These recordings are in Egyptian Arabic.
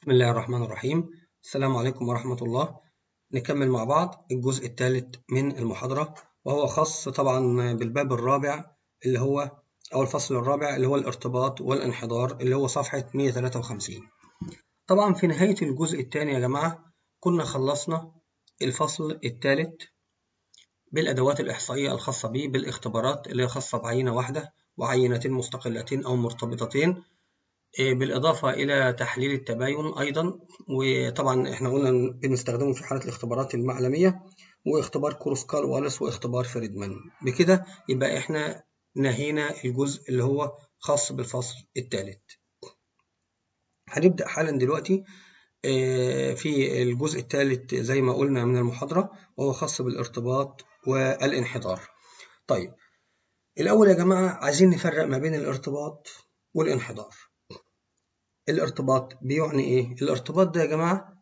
بسم الله الرحمن الرحيم السلام عليكم ورحمة الله نكمل مع بعض الجزء الثالث من المحاضرة وهو خاص طبعا بالباب الرابع اللي هو أو الفصل الرابع اللي هو الارتباط والانحدار اللي هو صفحة 153 طبعا في نهاية الجزء الثاني يا جماعة كنا خلصنا الفصل الثالث بالأدوات الإحصائية الخاصة به بالاختبارات اللي هي خاصة بعينة واحدة وعينتين مستقلتين أو مرتبطتين بالإضافة إلى تحليل التباين أيضا وطبعا إحنا قلنا بنستخدمه في حالة الاختبارات المعلمية واختبار كروسكال واليس واختبار فريدمان بكده يبقى إحنا نهينا الجزء اللي هو خاص بالفصل الثالث هنبدأ حالا دلوقتي في الجزء الثالث زي ما قلنا من المحاضرة وهو خاص بالارتباط والانحدار طيب الأول يا جماعة عايزين نفرق ما بين الارتباط والانحدار الارتباط بيعني ايه؟ الارتباط ده يا جماعة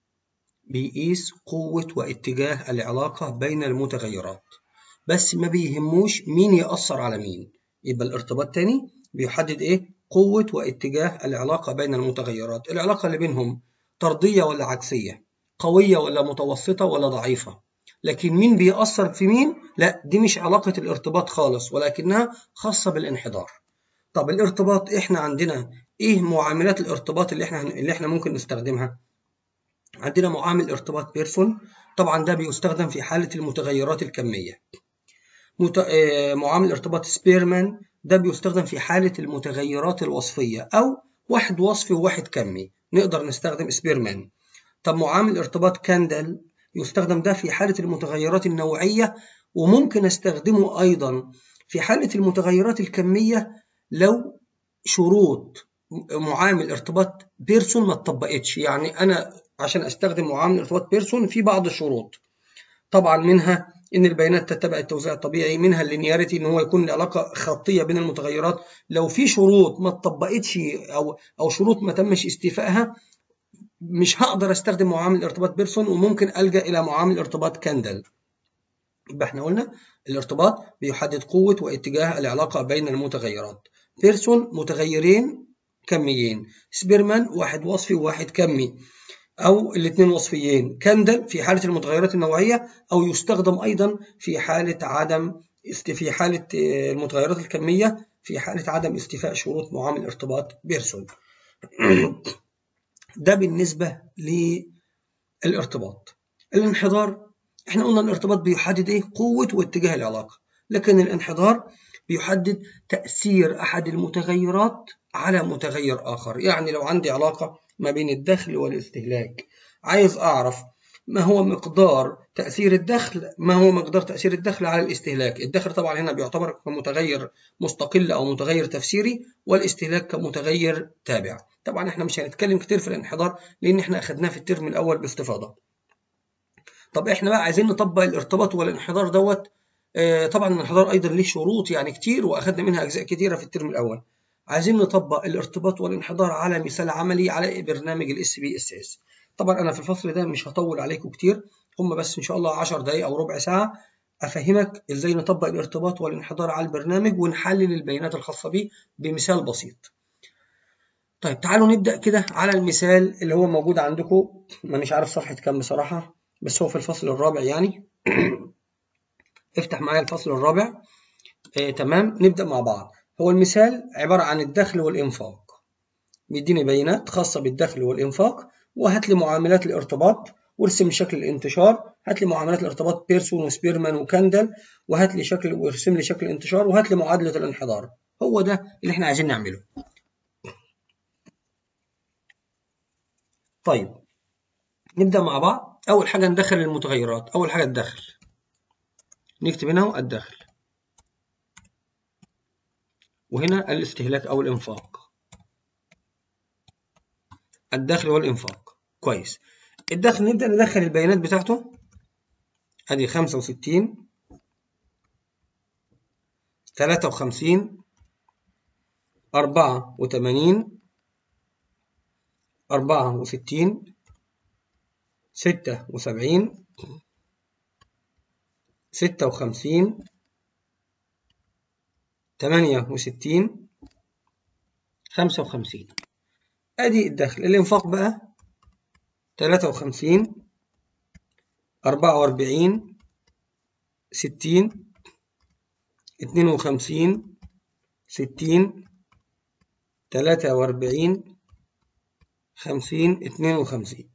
بيقيس قوة واتجاه العلاقة بين المتغيرات بس ما بيهموش مين يأثر على مين يبقى الارتباط تاني بيحدد ايه؟ قوة واتجاه العلاقة بين المتغيرات العلاقة اللي بينهم طردية ولا عكسية قوية ولا متوسطة ولا ضعيفة لكن مين بيأثر في مين؟ لا دي مش علاقة الارتباط خالص ولكنها خاصة بالانحدار طب الارتباط احنا عندنا ايه معاملات الارتباط اللي احنا اللي احنا ممكن نستخدمها عندنا معامل ارتباط بيرسون طبعا ده بيستخدم في حالة المتغيرات الكمية مت... آه... معامل ارتباط سبيرمان ده بيستخدم في حالة المتغيرات الوصفية أو واحد وصفي وواحد كمي نقدر نستخدم سبيرمان طب معامل ارتباط كاندل يستخدم ده في حالة المتغيرات النوعية وممكن استخدمه أيضا في حالة المتغيرات الكمية لو شروط معامل ارتباط بيرسون ما اتطبقتش يعني انا عشان استخدم معامل ارتباط بيرسون في بعض الشروط طبعا منها ان البيانات تتبع التوزيع الطبيعي منها اللينياريتي ان هو يكون العلاقه خطيه بين المتغيرات لو في شروط ما اتطبقتش او او شروط ما تمش استيفائها مش هقدر استخدم معامل ارتباط بيرسون وممكن الجا الى معامل ارتباط كاندل يبقى احنا قلنا الارتباط بيحدد قوه واتجاه العلاقه بين المتغيرات بيرسون متغيرين كميين سبيرمان واحد وصفي وواحد كمي أو الاثنين وصفيين كاندل في حالة المتغيرات النوعية أو يستخدم أيضا في حالة عدم في حالة المتغيرات الكمية في حالة عدم استيفاء شروط معامل ارتباط بيرسون ده بالنسبة للارتباط الانحدار احنا قلنا الارتباط بيحدد ايه قوة واتجاه العلاقة لكن الانحدار بيحدد تأثير أحد المتغيرات على متغير آخر يعني لو عندي علاقة ما بين الدخل والاستهلاك عايز أعرف ما هو مقدار تأثير الدخل ما هو مقدار تأثير الدخل على الاستهلاك الدخل طبعا هنا بيعتبر كمتغير مستقل أو متغير تفسيري والاستهلاك كمتغير تابع طبعا احنا مش هنتكلم كتير في الانحدار لأن احنا أخدناه في الترم الأول باستفاضة طب احنا بقى عايزين نطبق الارتباط والانحدار دوت طبعا الانحدار ايضا ليه شروط يعني كتير واخدنا منها اجزاء كتيره في الترم الاول عايزين نطبق الارتباط والانحدار على مثال عملي على برنامج الاس بي اس اس طبعا انا في الفصل ده مش هطول عليكم كتير هم بس ان شاء الله 10 دقائق او ربع ساعه افهمك ازاي نطبق الارتباط والانحدار على البرنامج ونحلل البيانات الخاصه بيه بمثال بسيط طيب تعالوا نبدا كده على المثال اللي هو موجود عندكم مانيش عارف صفحه كام بصراحه بس هو في الفصل الرابع يعني افتح معايا الفصل الرابع آه، تمام نبدأ مع بعض هو المثال عبارة عن الدخل والإنفاق بيديني بيانات خاصة بالدخل والإنفاق وهات لي معاملات الارتباط وارسم شكل الانتشار هات لي معاملات الارتباط بيرسون وسبيرمان وكاندل وهات لي شكل وارسم لي شكل الانتشار وهات لي معادلة الانحدار هو ده اللي احنا عايزين نعمله طيب نبدأ مع بعض أول حاجة ندخل المتغيرات أول حاجة الدخل نكتب هنا الدخل وهنا الاستهلاك أو الإنفاق الدخل والإنفاق كويس الدخل نبدأ ندخل البيانات بتاعته أدي خمسة وستين ثلاثة وخمسين أربعة وثمانين أربعة وستين ستة وسبعين ستة وخمسين تمانية وستين خمسة وخمسين أدي الدخل الإنفاق بقى 53 44 60 52 60 43 50 52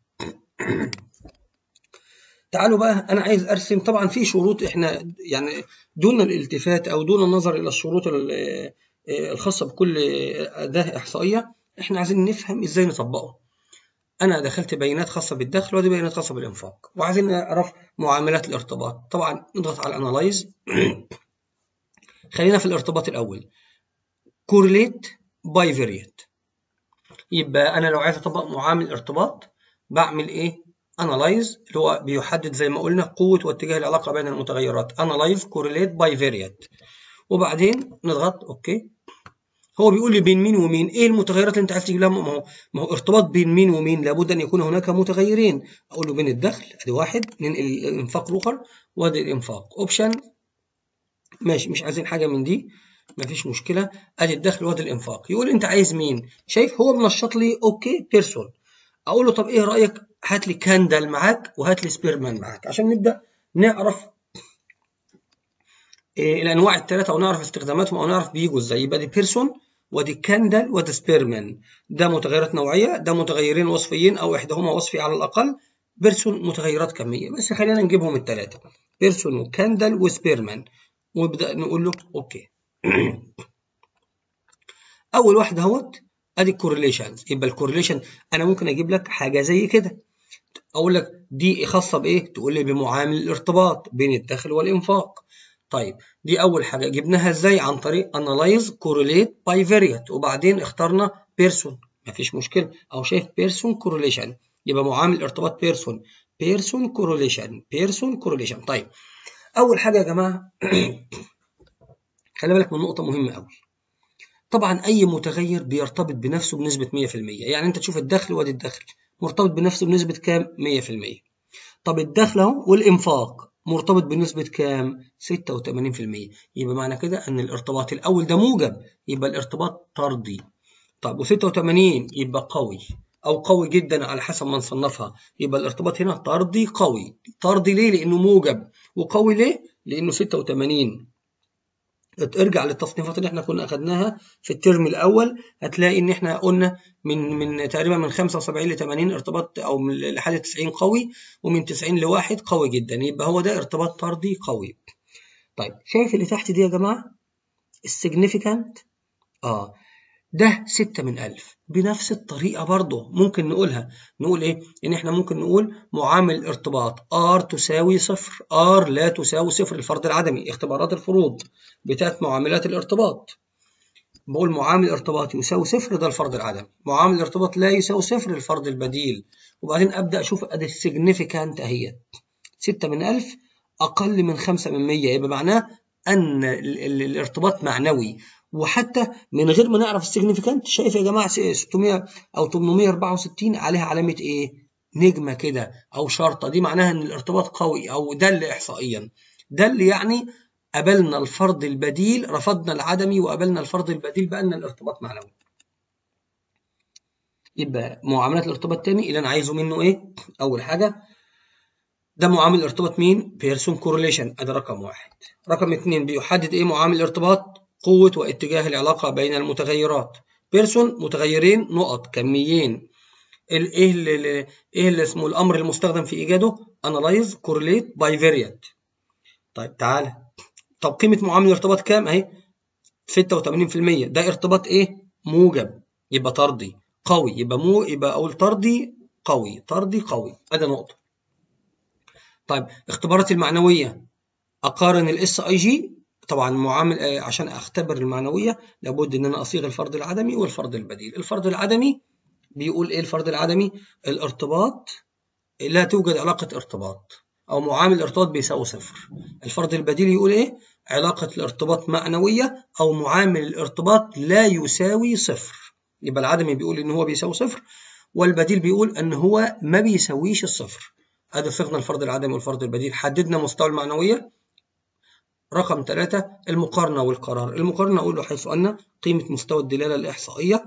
تعالوا بقى انا عايز ارسم طبعا في شروط احنا يعني دون الالتفات او دون النظر الى الشروط الخاصه بكل اداه احصائيه احنا عايزين نفهم ازاي نطبقه انا دخلت بيانات خاصه بالدخل ودي بيانات خاصه بالانفاق وعايزين نعرف معاملات الارتباط طبعا نضغط على انالايز خلينا في الارتباط الاول كورليت باي فيريت يبقى انا لو عايز اطبق معامل ارتباط بعمل ايه انالايز اللي هو بيحدد زي ما قلنا قوه واتجاه العلاقه بين المتغيرات انالايز كورليت باي فيريت وبعدين نضغط اوكي هو بيقول لي بين مين ومين ايه المتغيرات اللي انت عايز تجيب لها ما هو ما هو ارتباط بين مين ومين لابد ان يكون هناك متغيرين اقول له بين الدخل ادي واحد ننقل الانفاق الاخر وادي الانفاق اوبشن ماشي مش عايزين حاجه من دي مفيش مشكله ادي الدخل وادي الانفاق يقول انت عايز مين شايف هو منشط لي اوكي بيرسون اقول له طب ايه رايك هات لي كاندل معاك وهات لي سبيرمان معاك عشان نبدا نعرف إيه الانواع الثلاثه ونعرف استخداماتهم او نعرف بيجوا ازاي يبقى دي بيرسون ودي كاندل ودي سبيرمان ده متغيرات نوعيه ده متغيرين وصفيين او احداهما وصفي على الاقل بيرسون متغيرات كميه بس خلينا نجيبهم الثلاثه بيرسون وكاندل وسبيرمان ونبدا نقول له اوكي اول واحد اهوت ادي الكورليشنز يبقى الكورليشن انا ممكن اجيب لك حاجه زي كده اقول لك دي خاصه بايه تقول لي بمعامل الارتباط بين الدخل والانفاق طيب دي اول حاجه جبناها ازاي عن طريق انالايز كورليت باي فاريت وبعدين اخترنا بيرسون مفيش مشكله او شايف بيرسون كورليشن يبقى معامل ارتباط بيرسون بيرسون كورليشن بيرسون كورليشن طيب اول حاجه يا جماعه خلي بالك من نقطه مهمه قوي طبعا اي متغير بيرتبط بنفسه بنسبه 100% يعني انت تشوف الدخل وادي الدخل مرتبط بنفسه بنسبه كام 100% طب الدخل اهو والانفاق مرتبط بنسبة كام؟ 86% يبقى معنى كده أن الارتباط الأول ده موجب يبقى الارتباط طردي طب و86 يبقى قوي أو قوي جدا على حسب ما نصنفها يبقى الارتباط هنا طردي قوي طردي ليه؟ لأنه موجب وقوي ليه؟ لأنه 86 ارجع للتصنيفات اللي احنا كنا اخدناها في الترم الاول هتلاقي ان احنا قلنا من من تقريبا من 75 ل 80 ارتباط او لحد 90 قوي ومن 90 لواحد قوي جدا يبقى هو ده ارتباط طردي قوي. طيب شايف اللي تحت دي يا جماعه؟ السيجنيفيكانت اه ده 6 من 1000 بنفس الطريقة برضه ممكن نقولها نقول إيه؟ إن إحنا ممكن نقول معامل الارتباط R تساوي صفر R لا تساوي صفر الفرض العدمي اختبارات الفروض بتاعت معاملات الارتباط بقول معامل الارتباط يساوي صفر ده الفرض العدمي معامل الارتباط لا يساوي صفر الفرض البديل وبعدين أبدأ أشوف أدي السيجنيفيكانت أهيت 6 من 1000 أقل من 5 من 100 يبقى معناه أن الارتباط معنوي وحتى من غير ما نعرف السيجنيفيكانت شايف يا جماعه 600 او 864 عليها علامه ايه؟ نجمه كده او شرطه دي معناها ان الارتباط قوي او دل احصائيا دل يعني قبلنا الفرض البديل رفضنا العدمي وقبلنا الفرض البديل بقى لنا الارتباط معنوي. يبقى معاملات الارتباط الثاني اللي انا عايزه منه ايه؟ اول حاجه ده معامل الارتباط مين؟ بيرسون كورليشن ادي رقم واحد. رقم اثنين بيحدد ايه معامل الارتباط؟ قوة واتجاه العلاقة بين المتغيرات بيرسون متغيرين نقط كميين ايه اللي ايه اللي اسمه الامر المستخدم في ايجاده انالايز كورليت باي فاريانت طيب تعالى طب قيمة معامل الارتباط كام اهي 86% ده ارتباط ايه موجب يبقى طردي قوي يبقى مو يبقى اقول طردي قوي طردي قوي ادي نقطة طيب اختبارات المعنوية اقارن الاس اي جي طبعا معامل عشان اختبر المعنويه لابد ان انا اصيغ الفرض العدمي والفرض البديل الفرض العدمي بيقول ايه الفرض العدمي الارتباط لا توجد علاقه ارتباط او معامل الارتباط بيساوي صفر الفرض البديل يقول ايه علاقه الارتباط معنويه او معامل الارتباط لا يساوي صفر يبقى العدمي بيقول ان هو بيساوي صفر والبديل بيقول ان هو ما بيساويش الصفر ادي صيغنا الفرض العدمي والفرض البديل حددنا مستوى المعنويه رقم ثلاثة المقارنة والقرار المقارنة أقول له حيث أن قيمة مستوى الدلالة الإحصائية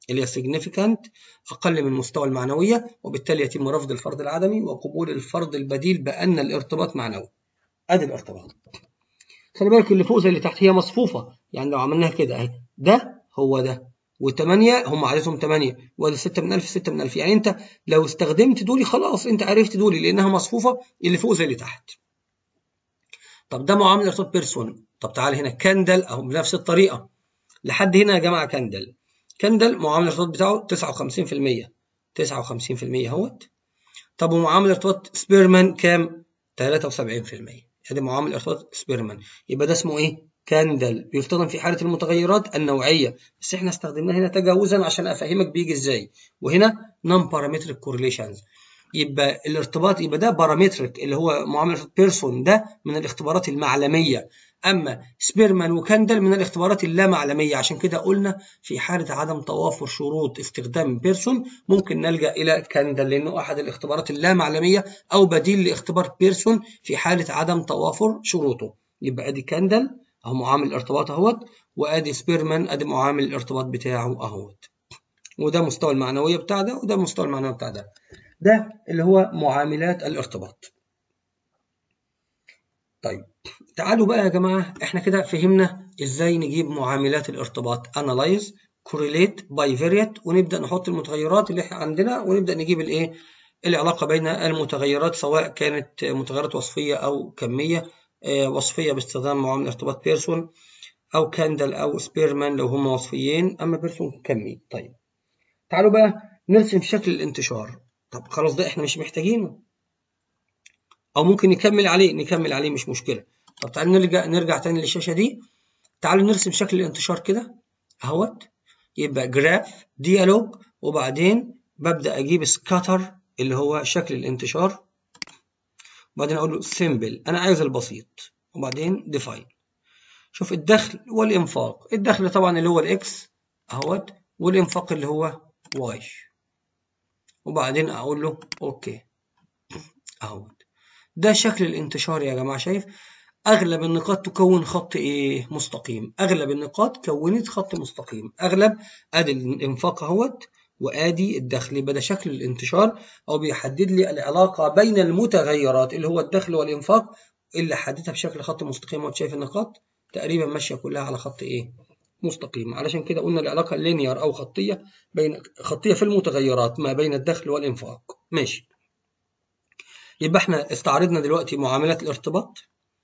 اللي هي significant أقل من مستوى المعنوية وبالتالي يتم رفض الفرض العدمي وقبول الفرض البديل بأن الارتباط معنوي أدي الارتباط خلي بالك اللي فوق زي اللي تحت هي مصفوفة يعني لو عملناها كده أهي ده هو ده وثمانية هم عددهم ثمانية وده ستة من ألف ستة من ألف يعني أنت لو استخدمت دولي خلاص أنت عرفت دولي لأنها مصفوفة اللي فوق زي اللي تحت طب ده معامل ارتباط بيرسون طب تعال هنا كندل أهو بنفس الطريقة لحد هنا يا جماعة كندل كندل معامل الارتباط بتاعه 59% 59% اهوت طب ومعامل ارتباط سبيرمان كام 73% ادي معامل ارتباط سبيرمان يبقى ده اسمه ايه كاندل بيستخدم في حالة المتغيرات النوعية بس احنا استخدمناه هنا تجاوزا عشان افهمك بيجي ازاي وهنا نون بارامتريك كورليشنز يبقى الارتباط يبقى ده بارامتريك اللي هو معاملة بيرسون ده من الاختبارات المعلمية أما سبيرمان وكاندل من الاختبارات اللامعلمية عشان كده قلنا في حالة عدم توافر شروط استخدام بيرسون ممكن نلجأ إلى كاندل لأنه أحد الاختبارات اللامعلمية أو بديل لاختبار بيرسون في حالة عدم توافر شروطه يبقى أدي كاندل أهو معامل الارتباط أهوت وأدي سبيرمان أدي معامل الارتباط بتاعه أهوت وده مستوى المعنوية بتاع ده وده مستوى المعنوية بتاع ده ده اللي هو معاملات الارتباط طيب تعالوا بقى يا جماعة احنا كده فهمنا ازاي نجيب معاملات الارتباط analyze correlate bivariate ونبدأ نحط المتغيرات اللي احنا عندنا ونبدأ نجيب الايه العلاقة بين المتغيرات سواء كانت متغيرات وصفية أو كمية وصفية باستخدام معامل ارتباط بيرسون أو كاندل أو سبيرمان لو هما وصفيين أما بيرسون كمي طيب تعالوا بقى نرسم شكل الانتشار طب خلاص ده احنا مش محتاجينه او ممكن نكمل عليه نكمل عليه مش مشكله طب تعالوا نرجع نرجع تاني للشاشه دي تعالوا نرسم شكل الانتشار كده اهوت يبقى جراف ديالوج وبعدين ببدا اجيب سكاتر اللي هو شكل الانتشار وبعدين اقول له سيمبل انا عايز البسيط وبعدين ديفاين شوف الدخل والانفاق الدخل طبعا اللي هو الاكس اهوت والانفاق اللي هو واي وبعدين اقول له اوكي اهوت ده شكل الانتشار يا جماعه شايف اغلب النقاط تكون خط ايه مستقيم اغلب النقاط كونت خط مستقيم اغلب ادي الانفاق اهوت وادي الدخل يبقى ده شكل الانتشار او بيحدد لي العلاقه بين المتغيرات اللي هو الدخل والانفاق اللي حددها بشكل خط مستقيم وانت شايف النقاط تقريبا ماشيه كلها على خط ايه مستقيم علشان كده قلنا العلاقه لينير او خطيه بين خطيه في المتغيرات ما بين الدخل والانفاق ماشي يبقى احنا استعرضنا دلوقتي معاملات الارتباط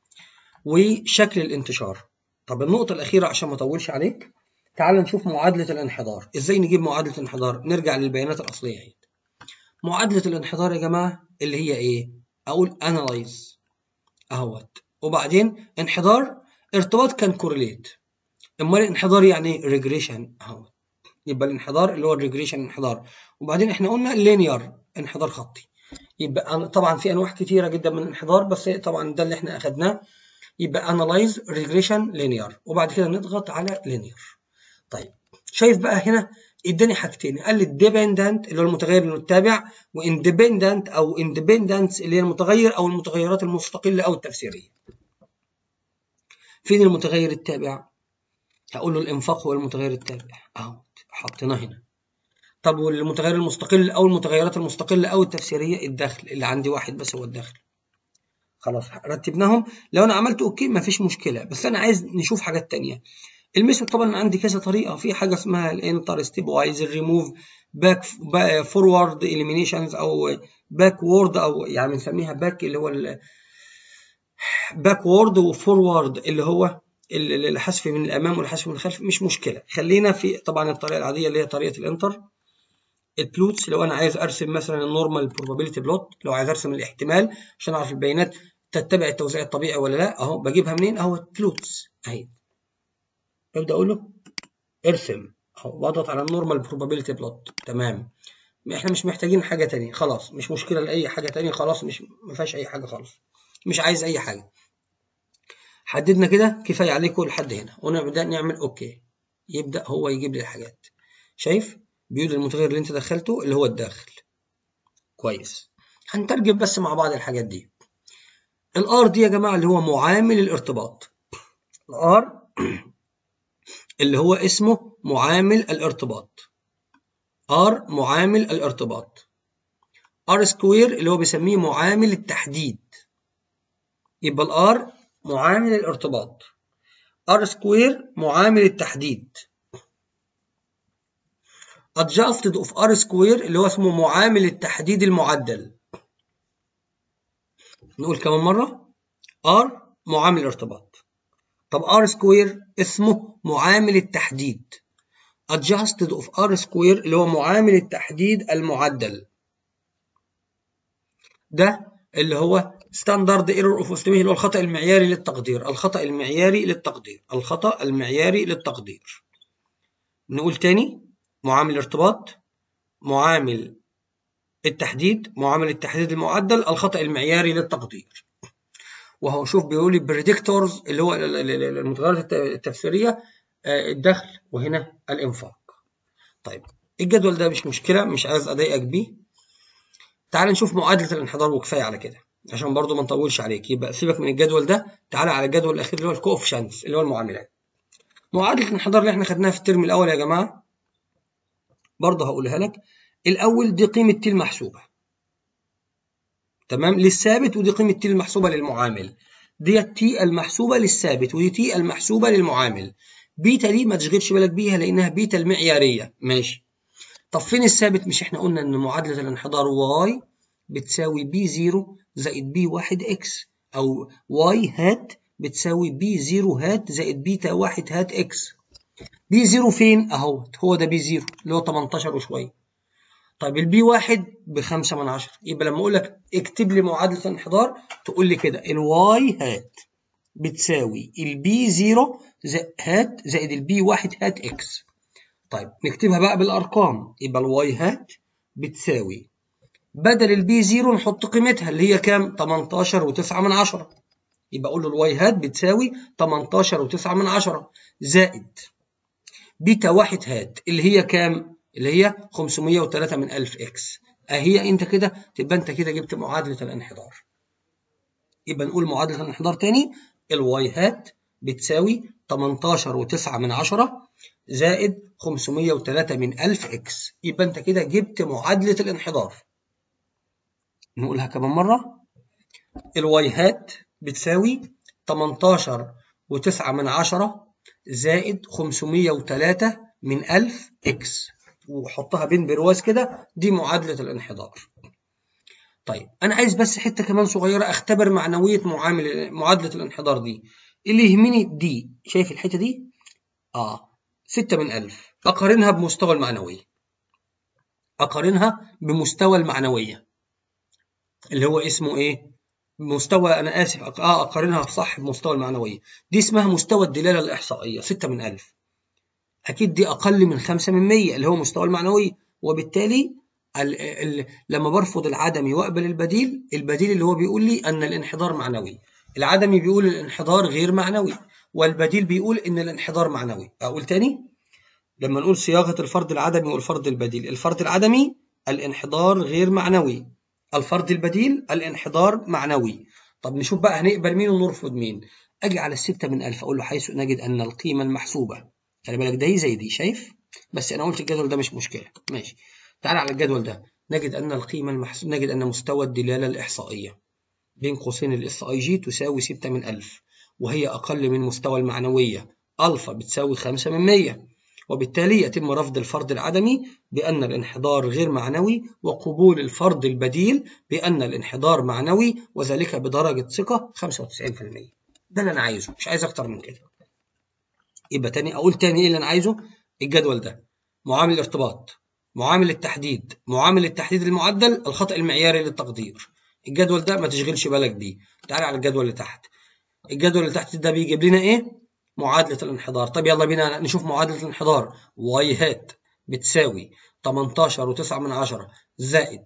وشكل الانتشار طب النقطة الأخيرة عشان ما أطولش عليك تعال نشوف معادلة الانحدار إزاي نجيب معادلة الانحدار نرجع للبيانات الأصلية اهي معادلة الانحدار يا جماعة اللي هي إيه أقول analyze أهوت وبعدين انحدار ارتباط كان كورليت امال الانحدار يعني ريجريشن اهوت يبقى الانحدار اللي هو الريجريشن انحدار وبعدين احنا قلنا لينير انحدار خطي يبقى طبعا في انواع كتيره جدا من الانحدار بس طبعا ده اللي احنا اخدناه يبقى analyze regression linear وبعد كده نضغط على linear طيب شايف بقى هنا اداني حاجتين قال لي dependent اللي هو المتغير المتابع واندبندنت او independence اللي هي المتغير او المتغيرات المستقله او التفسيريه فين المتغير التابع هقول له الانفاق هو المتغير التابع اهو حطيناه هنا طب والمتغير المستقل او المتغيرات المستقله او التفسيريه الدخل اللي عندي واحد بس هو الدخل خلاص رتبناهم لو انا عملت اوكي مفيش مشكله بس انا عايز نشوف حاجات تانية الميثود طبعا عندي كذا طريقه في حاجه اسمها الانتر ستيب وايز الريموف باك فورورد اليمينيشنز او باك وورد او يعني بنسميها باك اللي هو باك وورد وفورورد اللي هو الحذف من الامام والحذف من الخلف مش مشكله خلينا في طبعا الطريقه العاديه اللي هي طريقه الانتر البلوتس لو انا عايز ارسم مثلا النورمال بروبابيلتي بلوت لو عايز ارسم الاحتمال عشان اعرف البيانات تتبع التوزيع الطبيعي ولا لا اهو بجيبها منين اهو البلوتس اهي ببدا اقول له ارسم اهو بضغط على النورمال بروبابيلتي بلوت تمام احنا مش محتاجين حاجه تانية خلاص مش مشكله لاي حاجه تانية خلاص مش ما فيهاش اي حاجه خالص مش عايز اي حاجه حددنا كده كفايه عليكم لحد هنا ونبدا نعمل اوكي يبدا هو يجيب لي الحاجات شايف بيقول المتغير اللي انت دخلته اللي هو الداخل كويس هنترجم بس مع بعض الحاجات دي الار دي يا جماعه اللي هو معامل الارتباط الار اللي هو اسمه معامل الارتباط ار معامل الارتباط ار سكوير اللي هو بيسميه معامل التحديد يبقى الار معامل الارتباط ار سكوير معامل التحديد adjusted of r square اللي هو اسمه معامل التحديد المعدل نقول كمان مرة r معامل الارتباط طب r سكوير اسمه معامل التحديد adjusted of r سكوير اللي هو معامل التحديد المعدل ده اللي هو ستاندرد ايرور اوف استيميشن اللي هو الخطأ المعياري للتقدير الخطأ المعياري للتقدير الخطأ المعياري للتقدير نقول تاني معامل الارتباط معامل التحديد معامل التحديد المعدل الخطأ المعياري للتقدير وهو شوف بيقول لي بريدكتورز اللي هو المتغيرات التفسيريه الدخل وهنا الانفاق طيب الجدول ده مش مشكله مش عايز اضايقك بيه تعال نشوف معادله الانحدار وكفايه على كده عشان برضو ما نطولش عليك يبقى سيبك من الجدول ده تعال على الجدول الاخير اللي هو الكوفشنتس اللي هو المعاملات معادله الانحدار اللي احنا خدناها في الترم الاول يا جماعه برضه هقولها لك الاول دي قيمه ت المحسوبه تمام للثابت ودي قيمه ت المحسوبه للمعامل ديت تي المحسوبه للثابت ودي تي المحسوبه للمعامل بيتا دي ما تشغلش بالك بيها لانها بيتا المعياريه ماشي طب فين الثابت مش احنا قلنا ان معادله الانحدار واي بتساوي بي 0 زائد بي 1 اكس او واي هات بتساوي بي 0 هات زائد بيتا 1 هات اكس بي 0 فين اهوت هو ده بي 0 اللي هو 18 وشويه طيب البي 1 ب 5 من 10 يبقى لما اقول لك اكتب لي معادله الانحدار تقول لي كده الواي هات بتساوي البي 0 هات زائد البي 1 هات اكس طيب نكتبها بقى بالارقام يبقى الواي هات بتساوي بدل البي 0 نحط قيمتها اللي هي كام 18 و9 من 10 يبقى اقول له الواي هات بتساوي 18 و9 من 10 زائد بيتا 1 هات اللي هي كام اللي هي 503 من 1000 اكس اهي انت كده تبقى انت كده جبت معادله الانحدار يبقى نقول معادله الانحدار تاني الواي هات بتساوي 18 و9 من 10 زائد 503 من 1000 اكس يبقى انت كده جبت معادله الانحدار نقولها كمان مره الواي هات بتساوي 18 و9 من 10 زائد 503 من 1000 اكس وحطها بين برواز كده دي معادلة الانحدار طيب أنا عايز بس حتة كمان صغيرة أختبر معنوية معامل معادلة الانحدار دي اللي يهمني دي شايف الحتة دي؟ آه 6 من 1000 أقارنها بمستوى المعنوية أقارنها بمستوى المعنوية اللي هو اسمه إيه؟ مستوى أنا آسف آه أقارنها صح بمستوى المعنوية دي اسمها مستوى الدلالة الإحصائية 6 من 1000 أكيد دي أقل من 5 من 100 اللي هو مستوى المعنوي وبالتالي ال ال لما برفض العدمي وأقبل البديل البديل اللي هو بيقول لي أن الانحدار معنوي العدمي بيقول الانحدار غير معنوي والبديل بيقول أن الانحدار معنوي أقول تاني لما نقول صياغة الفرد العدمي والفرد البديل الفرد العدمي الانحدار غير معنوي الفرد البديل الانحدار معنوي طب نشوف بقى هنقبل مين ونرفض مين أجي على الستة من ألف أقول له حيث نجد أن القيمة المحسوبة خلي بالك ده زي دي شايف بس انا قلت الجدول ده مش مشكله ماشي تعال على الجدول ده نجد ان القيمه المحسوبه نجد ان مستوى الدلاله الاحصائيه بين قوسين الاس اي جي تساوي 6 من 1000 وهي اقل من مستوى المعنويه الفا بتساوي 5 من 100 وبالتالي يتم رفض الفرد العدمي بأن الانحدار غير معنوي وقبول الفرد البديل بأن الانحدار معنوي وذلك بدرجة ثقة 95% ده اللي أنا عايزه مش عايز أكتر من كده يبقى تاني اقول تاني ايه اللي انا عايزه الجدول ده معامل الارتباط معامل التحديد معامل التحديد المعدل الخطأ المعياري للتقدير الجدول ده ما تشغلش بالك بيه تعال على الجدول اللي تحت الجدول اللي تحت ده بيجيب لنا ايه معادلة الانحدار طب يلا بينا نشوف معادلة الانحدار واي هات بتساوي 18 و9 من 10 زائد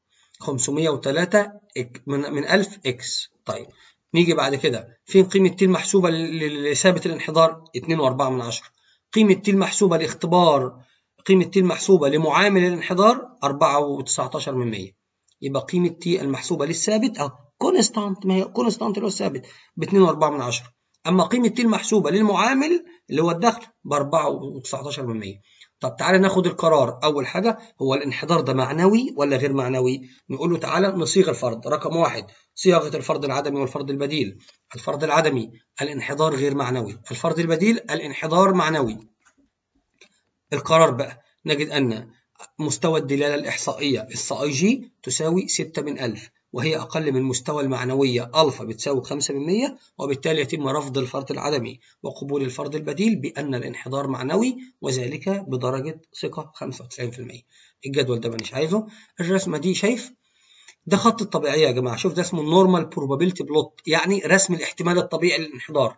503 من من 1000 اكس طيب نيجي بعد كده فين قيمة ت المحسوبة لثابت الانحدار 2.4 من 10 قيمة ت المحسوبة لاختبار قيمة ت المحسوبة لمعامل الانحدار 4.19 من 100 يبقى قيمة ت المحسوبة للثابت أهو كونستانت ما هي كونستانت اللي هو الثابت ب 2.4 من 10 أما قيمة ت المحسوبة للمعامل اللي هو الدخل ب 4.19 من 100 طب تعالى ناخد القرار اول حاجه هو الانحدار ده معنوي ولا غير معنوي نقول له تعالى نصيغ الفرض رقم واحد صياغه الفرض العدمي والفرض البديل الفرض العدمي الانحدار غير معنوي الفرض البديل الانحدار معنوي القرار بقى نجد ان مستوى الدلاله الاحصائيه السا اي جي تساوي 6 من 1000 وهي أقل من مستوى المعنوية ألفا بتساوي 5% وبالتالي يتم رفض الفرض العدمي وقبول الفرض البديل بأن الانحدار معنوي وذلك بدرجة ثقة 95% الجدول ده مانيش عايزه الرسمة دي شايف ده خط الطبيعية يا جماعة شوف ده اسمه النورمال بروبابيلتي بلوت يعني رسم الاحتمال الطبيعي للانحدار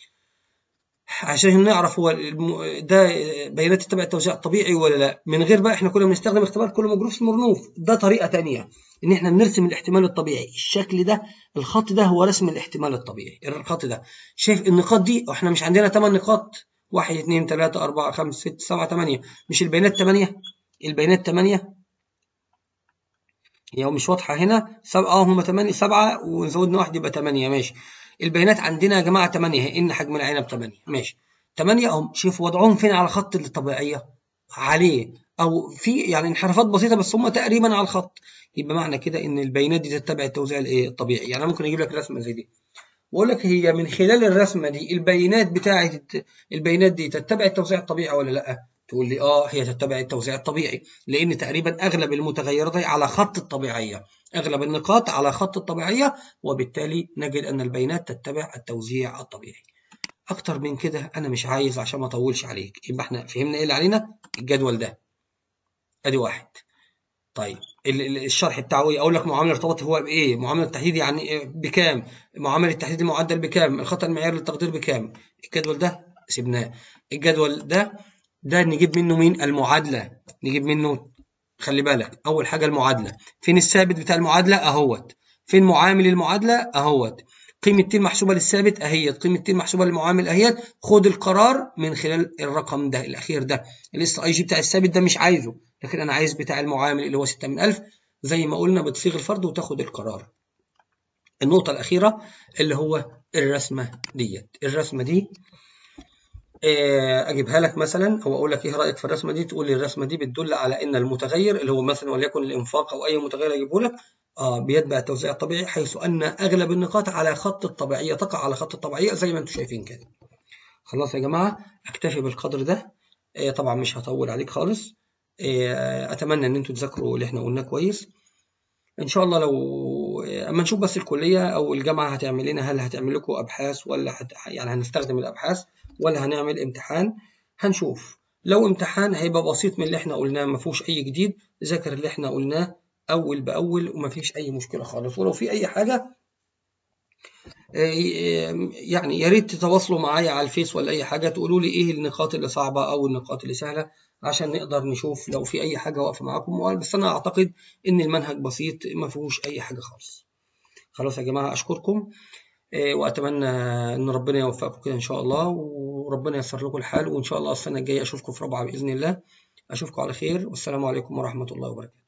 عشان نعرف هو ده بيانات تتبع التوزيع الطبيعي ولا لا من غير بقى احنا كنا بنستخدم اختبار كولوموجروف مرنوف ده طريقه ثانيه ان احنا بنرسم الاحتمال الطبيعي الشكل ده الخط ده هو رسم الاحتمال الطبيعي الخط ده شايف النقاط دي احنا مش عندنا 8 نقاط 1 2 3 4 5 6 7 8 مش البيانات 8 البيانات 8 هي مش واضحه هنا اه هم 8 7 ونزودنا واحد يبقى 8 ماشي البيانات عندنا يا جماعه 8 ان حجم العنب 8 ماشي 8 اهم شوف وضعهم فين على خط الطبيعيه عليه او في يعني انحرافات بسيطه بس هم تقريبا على الخط يبقى معنى كده ان البيانات دي تتبع التوزيع الايه الطبيعي يعني انا ممكن اجيب لك رسمه زي دي واقول لك هي من خلال الرسمه دي البيانات بتاعه البيانات دي تتبع التوزيع الطبيعي ولا لا تقول لي اه هي تتبع التوزيع الطبيعي لان تقريبا اغلب المتغيرات على خط الطبيعيه اغلب النقاط على خط الطبيعيه وبالتالي نجد ان البيانات تتبع التوزيع الطبيعي اكتر من كده انا مش عايز عشان ما اطولش عليك يبقى احنا فهمنا ايه اللي علينا الجدول ده ادي واحد طيب الشرح بتاعه ايه اقول لك معامله ارتباط هو بايه معامله التحديد يعني بكام معامله التحديد المعدل بكام الخطا المعياري للتقدير بكام الجدول ده سيبناه الجدول ده ده نجيب منه مين المعادله نجيب منه خلي بالك اول حاجه المعادله فين الثابت بتاع المعادله اهوت فين معامل المعادله اهوت قيمة ت محسوبة للثابت اهيت قيمة ت محسوبة للمعامل اهيت خد القرار من خلال الرقم ده الأخير ده الاس اي جي بتاع الثابت ده مش عايزه لكن أنا عايز بتاع المعامل اللي هو 6 من 1000 زي ما قلنا بتصيغ الفرد وتاخد القرار النقطة الأخيرة اللي هو الرسمة ديت الرسمة دي اجيبها لك مثلا او اقول لك ايه رايك في الرسمه دي تقول لي الرسمه دي بتدل على ان المتغير اللي هو مثلا وليكن الانفاق او اي متغير اجيبه لك اه بيتبع التوزيع الطبيعي حيث ان اغلب النقاط على خط الطبيعيه تقع على خط الطبيعيه زي ما انتم شايفين كده خلاص يا جماعه اكتفي بالقدر ده آه طبعا مش هطول عليك خالص آه اتمنى ان انتم تذاكروا اللي احنا قلناه كويس ان شاء الله لو اما نشوف بس الكليه او الجامعه هتعمل لنا هل هتعمل لكم ابحاث ولا هت... يعني هنستخدم الابحاث ولا هنعمل امتحان هنشوف لو امتحان هيبقى بسيط من اللي احنا قلناه ما فيهوش اي جديد ذاكر اللي احنا قلناه اول باول وما فيش اي مشكله خالص ولو في اي حاجه يعني يا ريت تتواصلوا معايا على الفيس ولا اي حاجه تقولوا لي ايه النقاط اللي صعبه او النقاط اللي سهله عشان نقدر نشوف لو في اي حاجه واقفه معاكم بس انا اعتقد ان المنهج بسيط ما فيهوش اي حاجه خالص خلاص يا جماعه اشكركم واتمنى ان ربنا يوفقكم كده ان شاء الله وربنا ييسر لكم الحال وان شاء الله السنه الجايه اشوفكم في رابعه باذن الله اشوفكم على خير والسلام عليكم ورحمه الله وبركاته